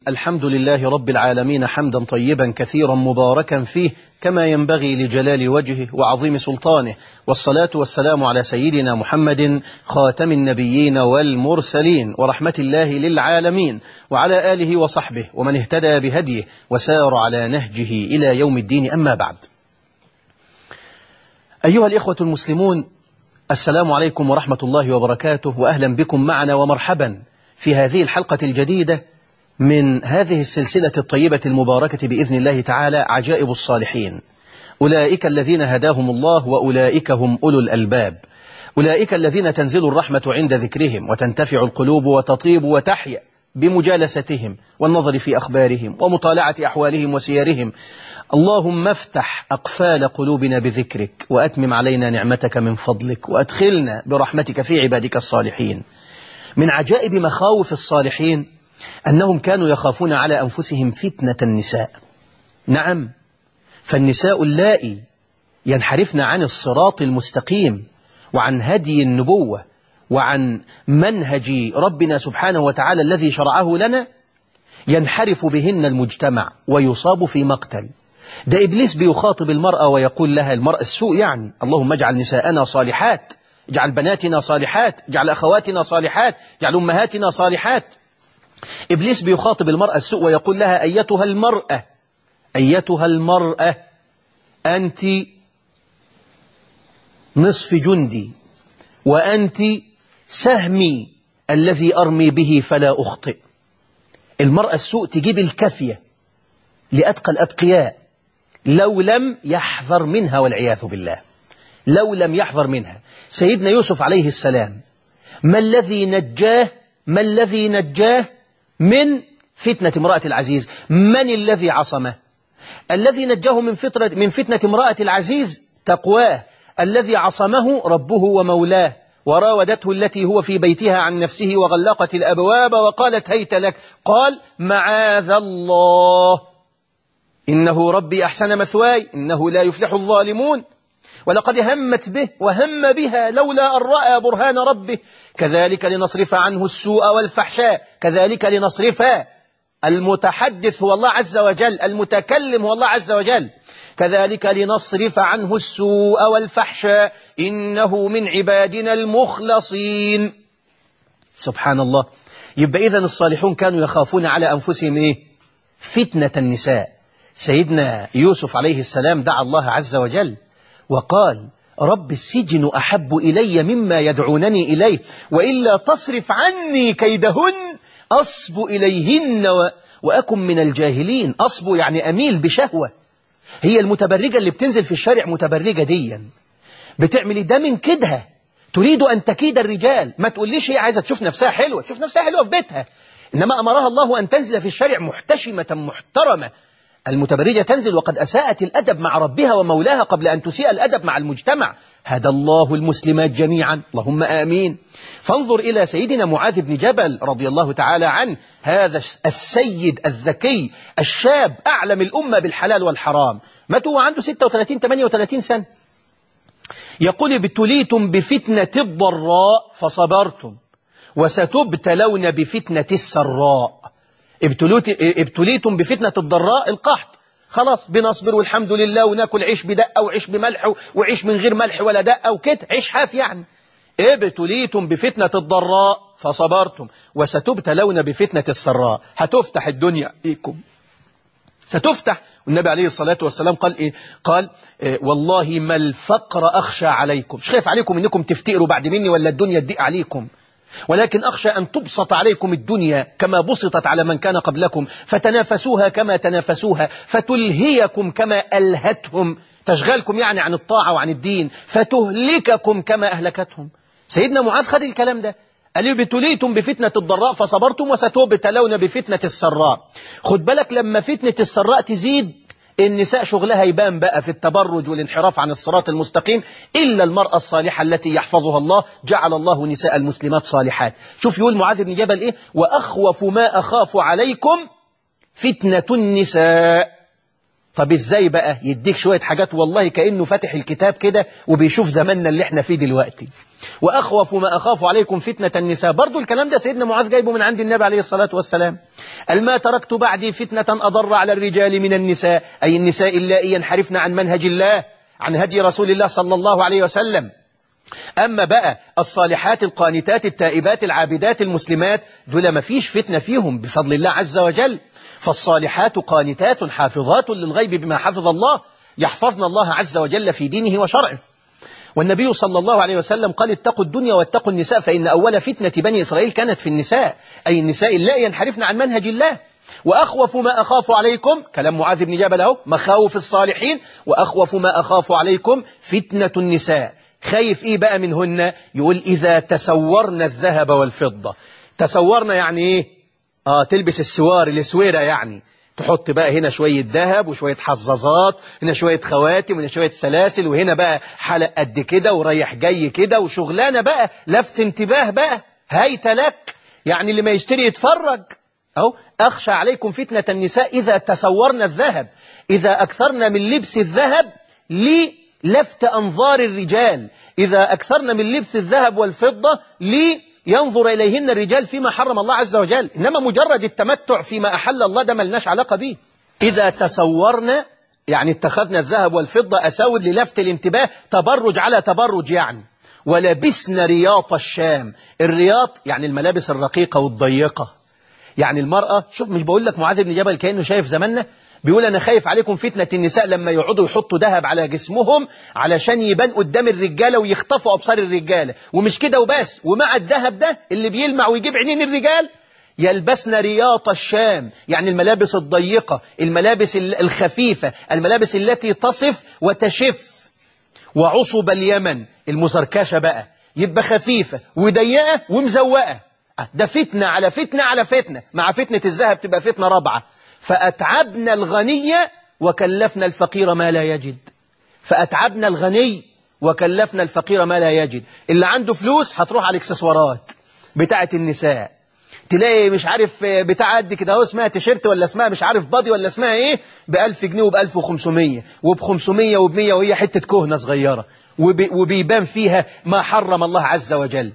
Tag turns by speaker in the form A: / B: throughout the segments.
A: الحمد لله رب العالمين حمدا طيبا كثيرا مباركا فيه كما ينبغي لجلال وجهه وعظيم سلطانه والصلاة والسلام على سيدنا محمد خاتم النبيين والمرسلين ورحمة الله للعالمين وعلى آله وصحبه ومن اهتدى بهديه وسار على نهجه إلى يوم الدين أما بعد أيها الإخوة المسلمون السلام عليكم ورحمة الله وبركاته وأهلا بكم معنا ومرحبا في هذه الحلقة الجديدة من هذه السلسلة الطيبة المباركة بإذن الله تعالى عجائب الصالحين أولئك الذين هداهم الله وأولئك هم أولو الألباب أولئك الذين تنزل الرحمة عند ذكرهم وتنتفع القلوب وتطيب وتحيا بمجالستهم والنظر في أخبارهم ومطالعة أحوالهم وسيرهم اللهم افتح أقفال قلوبنا بذكرك وأتمم علينا نعمتك من فضلك وأدخلنا برحمتك في عبادك الصالحين من عجائب مخاوف الصالحين أنهم كانوا يخافون على أنفسهم فتنة النساء نعم فالنساء اللائي ينحرفن عن الصراط المستقيم وعن هدي النبوة وعن منهج ربنا سبحانه وتعالى الذي شرعه لنا ينحرف بهن المجتمع ويصاب في مقتل ده إبليس بيخاطب المرأة ويقول لها المرأة السوء يعني اللهم اجعل نساءنا صالحات اجعل بناتنا صالحات اجعل أخواتنا صالحات اجعل أمهاتنا صالحات إبليس بيخاطب المرأة السوء ويقول لها أيتها المرأة أيتها المرأة أنت نصف جندي وأنت سهمي الذي أرمي به فلا أخطئ المرأة السوء تجيب الكافية لأتقى الأتقياء لو لم يحذر منها والعياذ بالله لو لم يحذر منها سيدنا يوسف عليه السلام ما الذي نجاه ما الذي نجاه من فتنة امرأة العزيز من الذي عصمه الذي نجاه من فتنة, من فتنة امرأة العزيز تقواه الذي عصمه ربه ومولاه وراودته التي هو في بيتها عن نفسه وغلقت الأبواب وقالت هيت لك قال معاذ الله إنه ربي أحسن مثواي إنه لا يفلح الظالمون ولقد همت به وهم بها لولا أن رأى برهان ربه كذلك لنصرف عنه السوء والفحشاء كذلك لنصرف المتحدث هو الله عز وجل المتكلم هو الله عز وجل كذلك لنصرف عنه السوء والفحشاء إنه من عبادنا المخلصين سبحان الله يبقى إذن الصالحون كانوا يخافون على أنفسهم إيه؟ فتنة النساء سيدنا يوسف عليه السلام دعا الله عز وجل وقال رب السجن أحب إلي مما يدعونني إليه وإلا تصرف عني كيدهن أصب إليهن و... وأكن من الجاهلين أصب يعني أميل بشهوة هي المتبرجة اللي بتنزل في الشارع متبرجة ديا بتعمل ده من كدها تريد أن تكيد الرجال ما تقوليش هي عايزة تشوف نفسها حلوة تشوف نفسها حلوة في بيتها إنما أمرها الله أن تنزل في الشارع محتشمة محترمة المتبرجة تنزل وقد أساءت الأدب مع ربها ومولاها قبل أن تسيء الأدب مع المجتمع هدى الله المسلمات جميعا اللهم آمين فانظر إلى سيدنا معاذ بن جبل رضي الله تعالى عنه هذا السيد الذكي الشاب أعلم الأمة بالحلال والحرام متى هو عنده 36-38 سنة يقول ابتليتم بفتنة الضراء فصبرتم وستبتلون بفتنة السراء ابتليتم بفتنة الضراء القحط خلاص بنصبر والحمد لله وناكل عيش بدقة وعيش بملح وعيش من غير ملح ولا دقة وكده عيش حاف يعني ابتليتم بفتنة الضراء فصبرتم وستبتلون بفتنة السراء هتفتح الدنيا إيكم ستفتح والنبي عليه الصلاة والسلام قال إيه قال إيه والله ما الفقر أخشى عليكم مش خايف عليكم إنكم تفتقروا بعد مني ولا الدنيا تضيق عليكم ولكن أخشى أن تبسط عليكم الدنيا كما بسطت على من كان قبلكم فتنافسوها كما تنافسوها فتلهيكم كما ألهتهم تشغلكم يعني عن الطاعة وعن الدين فتهلككم كما أهلكتهم سيدنا معاذ خد الكلام ده قال ابتليتم بفتنة الضراء فصبرتم وستبتلون بفتنة السراء خد بالك لما فتنة السراء تزيد النساء شغلها يبان بقى في التبرج والانحراف عن الصراط المستقيم إلا المرأة الصالحة التي يحفظها الله جعل الله نساء المسلمات صالحات شوف يقول معاذ بن جبل إيه وأخوف ما أخاف عليكم فتنة النساء طب ازاي بقى يديك شوية حاجات والله كأنه فاتح الكتاب كده وبيشوف زماننا اللي احنا فيه دلوقتي وأخوف ما أخاف عليكم فتنة النساء برضو الكلام ده سيدنا معاذ جايبه من عند النبي عليه الصلاة والسلام ما تركت بعدي فتنة أضر على الرجال من النساء أي النساء اللائي ينحرفن عن منهج الله عن هدي رسول الله صلى الله عليه وسلم أما بقى الصالحات القانتات التائبات العابدات المسلمات دول ما فيش فتنة فيهم بفضل الله عز وجل فالصالحات قانتات حافظات للغيب بما حفظ الله يحفظن الله عز وجل في دينه وشرعه والنبي صلى الله عليه وسلم قال اتقوا الدنيا واتقوا النساء فإن أول فتنة بني إسرائيل كانت في النساء أي النساء لا ينحرفن عن منهج الله وأخوف ما أخاف عليكم كلام معاذ بن جبل أهو مخاوف الصالحين وأخوف ما أخاف عليكم فتنة النساء خايف إيه بقى منهن يقول إذا تسورنا الذهب والفضة تسورنا يعني إيه آه تلبس السوار السويرة يعني تحط بقى هنا شوية ذهب وشوية حظاظات هنا شوية خواتم وهنا شوية سلاسل وهنا بقى حلق قد كده ورايح جاي كده وشغلانة بقى لفت انتباه بقى هيت لك يعني اللي ما يشتري يتفرج أو أخشى عليكم فتنة النساء إذا تسورنا الذهب إذا أكثرنا من لبس الذهب للفت أنظار الرجال إذا أكثرنا من لبس الذهب والفضة لينظر إليهن الرجال فيما حرم الله عز وجل إنما مجرد التمتع فيما أحل الله ده ملناش علاقة به إذا تسورنا يعني اتخذنا الذهب والفضة أسود للفت الانتباه تبرج على تبرج يعني ولبسنا رياط الشام الرياط يعني الملابس الرقيقة والضيقة يعني المرأة شوف مش بقول لك معاذ بن جبل كأنه شايف زماننا بيقول أنا خايف عليكم فتنة النساء لما يقعدوا يحطوا ذهب على جسمهم علشان يبان قدام الرجالة ويخطفوا أبصار الرجالة ومش كده وبس ومع الذهب ده اللي بيلمع ويجيب عينين الرجال يلبسن رياط الشام يعني الملابس الضيقة الملابس الخفيفة الملابس التي تصف وتشف وعصب اليمن المزركشة بقى يبقى خفيفة وضيقة ومزوقة ده فتنة على فتنة على فتنة مع فتنة الذهب تبقى فتنة رابعة فأتعبنا الغني وكلفنا الفقير ما لا يجد فأتعبنا الغني وكلفنا الفقير ما لا يجد اللي عنده فلوس هتروح على الاكسسوارات بتاعة النساء تلاقي مش عارف بتاع قد كده اهو اسمها تيشيرت ولا اسمها مش عارف بادي ولا اسمها ايه ب 1000 جنيه وب 1500 وب 500 وب 100 وهي حته كهنه صغيره وبي وبيبان فيها ما حرم الله عز وجل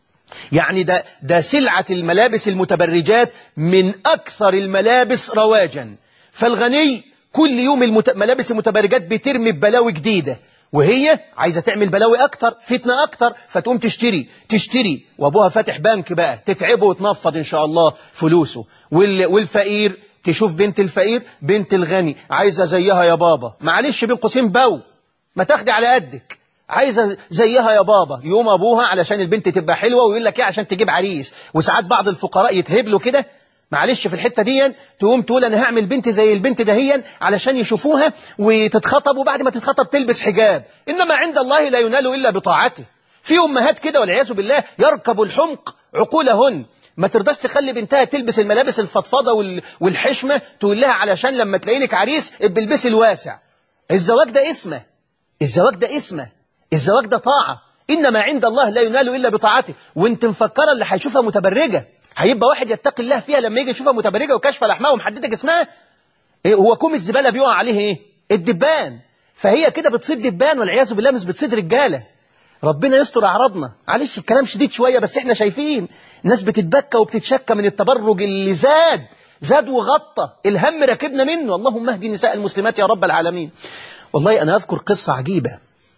A: يعني ده ده سلعة الملابس المتبرجات من أكثر الملابس رواجا فالغني كل يوم الملابس المتبرجات بترمي ببلاوي جديدة وهي عايزة تعمل بلاوي أكتر فتنة أكتر فتقوم تشتري تشتري وأبوها فاتح بنك بقى تتعبه وتنفض إن شاء الله فلوسه وال والفقير تشوف بنت الفقير بنت الغني عايزة زيها يا بابا معلش بين قوسين بو ما تاخدي على قدك عايزة زيها يا بابا يوم أبوها علشان البنت تبقى حلوة ويقول لك إيه عشان تجيب عريس وساعات بعض الفقراء يتهب له كده معلش في الحتة دي تقوم تقول أنا هعمل بنت زي البنت دهيا علشان يشوفوها وتتخطب وبعد ما تتخطب تلبس حجاب إنما عند الله لا ينال إلا بطاعته في أمهات كده والعياذ بالله يركب الحمق عقولهن ما ترضاش تخلي بنتها تلبس الملابس الفضفاضة والحشمة تقول لها علشان لما تلاقي لك عريس بلبسي الواسع الزواج ده اسمه الزواج ده اسمه الزواج ده طاعة إنما عند الله لا ينال إلا بطاعته وانت مفكرة اللي هيشوفها متبرجة هيبقى واحد يتقي الله فيها لما يجي يشوفها متبرجة وكشف لحمها ومحددة جسمها إيه هو كوم الزبالة بيقع عليه إيه الدبان فهي كده بتصيد دبان والعياذ بالله مش بتصيد رجالة ربنا يستر أعراضنا معلش الكلام شديد شوية بس احنا شايفين الناس بتتبكى وبتتشكى من التبرج اللي زاد زاد وغطى الهم ركبنا منه اللهم اهدي نساء المسلمات يا رب العالمين والله أنا أذكر قصة عجيبة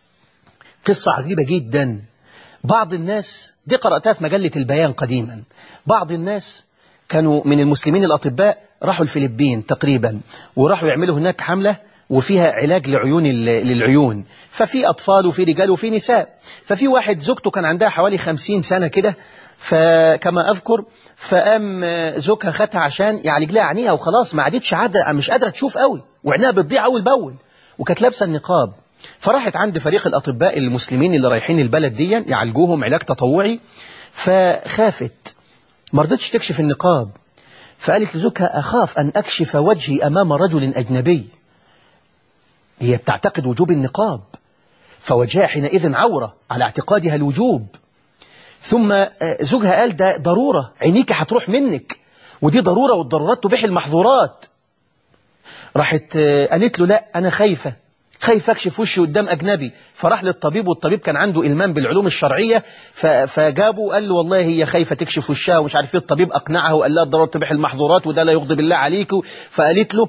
A: قصة عجيبة جدا بعض الناس دي قرأتها في مجلة البيان قديما بعض الناس كانوا من المسلمين الأطباء راحوا الفلبين تقريبا وراحوا يعملوا هناك حملة وفيها علاج لعيون للعيون ففي أطفال وفي رجال وفي نساء ففي واحد زوجته كان عندها حوالي خمسين سنة كده فكما أذكر فقام زوجها خدها عشان يعالج لها عينيها وخلاص ما عادتش عادة مش قادرة تشوف قوي وعينها بتضيع أول بأول وكانت لابسة النقاب فراحت عند فريق الأطباء المسلمين اللي رايحين البلد دي يعالجوهم علاج تطوعي فخافت ما رضتش تكشف النقاب فقالت لزوجها أخاف أن أكشف وجهي أمام رجل أجنبي هي بتعتقد وجوب النقاب فوجهها حينئذ عورة على اعتقادها الوجوب ثم زوجها قال ده ضرورة عينيك هتروح منك ودي ضرورة والضرورات تبيح المحظورات راحت قالت له لا أنا خايفة خايف أكشف وشي قدام أجنبي فراح للطبيب والطبيب كان عنده إلمام بالعلوم الشرعية فجابه قال له والله هي خايفة تكشف وشها ومش عارف ايه الطبيب أقنعها وقال لها الضرورة تبيح المحظورات وده لا يغضب الله عليك فقالت له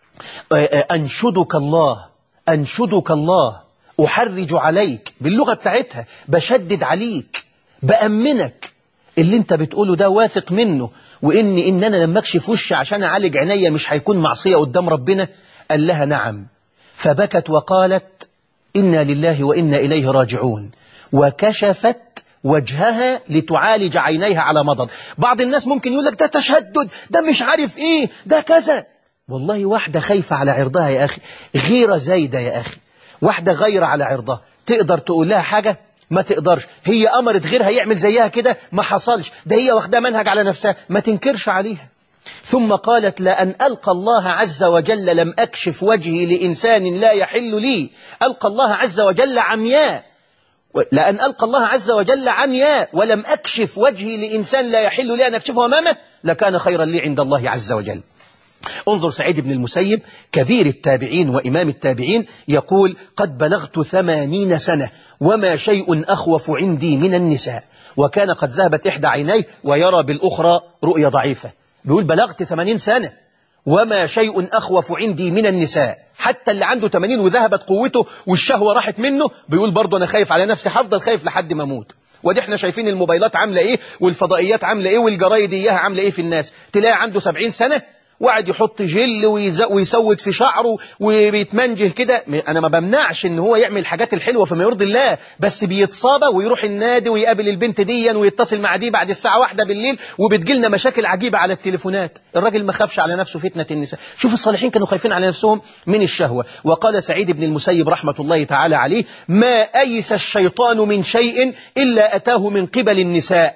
A: أنشدك الله أنشدك الله أحرج عليك باللغة بتاعتها بشدد عليك بأمنك اللي انت بتقوله ده واثق منه وإن إن أنا لما أكشف وشي عشان أعالج عينيا مش هيكون معصية قدام ربنا قال لها نعم فبكت وقالت إنا لله وإنا إليه راجعون وكشفت وجهها لتعالج عينيها على مضض بعض الناس ممكن يقول لك ده تشدد ده مش عارف إيه ده كذا والله واحدة خايفة على عرضها يا أخي غيرة زايدة يا أخي واحدة غيرة على عرضها تقدر تقول لها حاجة ما تقدرش هي أمرت غيرها يعمل زيها كده ما حصلش ده هي واخدة منهج على نفسها ما تنكرش عليها ثم قالت لأن ألقى الله عز وجل لم أكشف وجهي لإنسان لا يحل لي ألقى الله عز وجل عمياء لأن ألقى الله عز وجل عمياء ولم أكشف وجهي لإنسان لا يحل لي أن أكشفه أمامه لكان خيرا لي عند الله عز وجل انظر سعيد بن المسيب كبير التابعين وإمام التابعين يقول قد بلغت ثمانين سنة وما شيء أخوف عندي من النساء وكان قد ذهبت إحدى عينيه ويرى بالأخرى رؤية ضعيفة بيقول بلغت ثمانين سنة وما شيء أخوف عندي من النساء حتى اللي عنده 80 وذهبت قوته والشهوة راحت منه بيقول برضه أنا خايف على نفسي هفضل خايف لحد ما أموت ودي احنا شايفين الموبايلات عاملة ايه والفضائيات عاملة ايه والجرايد اياها عاملة ايه في الناس تلاقي عنده 70 سنة وقعد يحط جل ويسود في شعره وبيتمنجه كده انا ما بمنعش ان هو يعمل الحاجات الحلوه فيما يرضي الله بس بيتصابى ويروح النادي ويقابل البنت ديا ويتصل مع دي بعد الساعه واحدة بالليل وبتجيلنا مشاكل عجيبه على التليفونات الراجل ما خافش على نفسه فتنه النساء شوف الصالحين كانوا خايفين على نفسهم من الشهوه وقال سعيد بن المسيب رحمه الله تعالى عليه ما ايس الشيطان من شيء الا اتاه من قبل النساء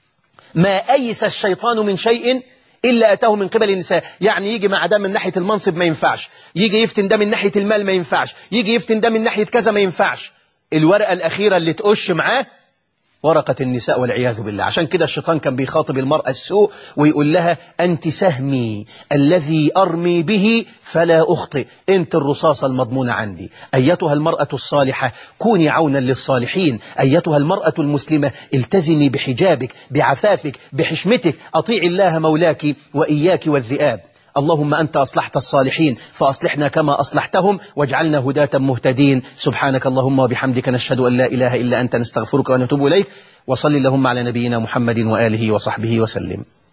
A: ما ايس الشيطان من شيء إلا أتاه من قبل النساء يعني يجي مع ده من ناحية المنصب ما ينفعش يجي يفتن ده من ناحية المال ما ينفعش يجي يفتن ده من ناحية كذا ما ينفعش الورقة الأخيرة اللي تقش معاه ورقة النساء والعياذ بالله عشان كده الشيطان كان بيخاطب المرأة السوء ويقول لها أنت سهمي الذي أرمي به فلا أخطئ أنت الرصاصة المضمونة عندي أيتها المرأة الصالحة كوني عونا للصالحين أيتها المرأة المسلمة التزمي بحجابك بعفافك بحشمتك أطيعي الله مولاك وإياك والذئاب اللهم أنت أصلحت الصالحين فأصلحنا كما أصلحتهم واجعلنا هداة مهتدين سبحانك اللهم وبحمدك نشهد أن لا إله إلا أنت نستغفرك ونتوب إليك وصل اللهم على نبينا محمد وآله وصحبه وسلم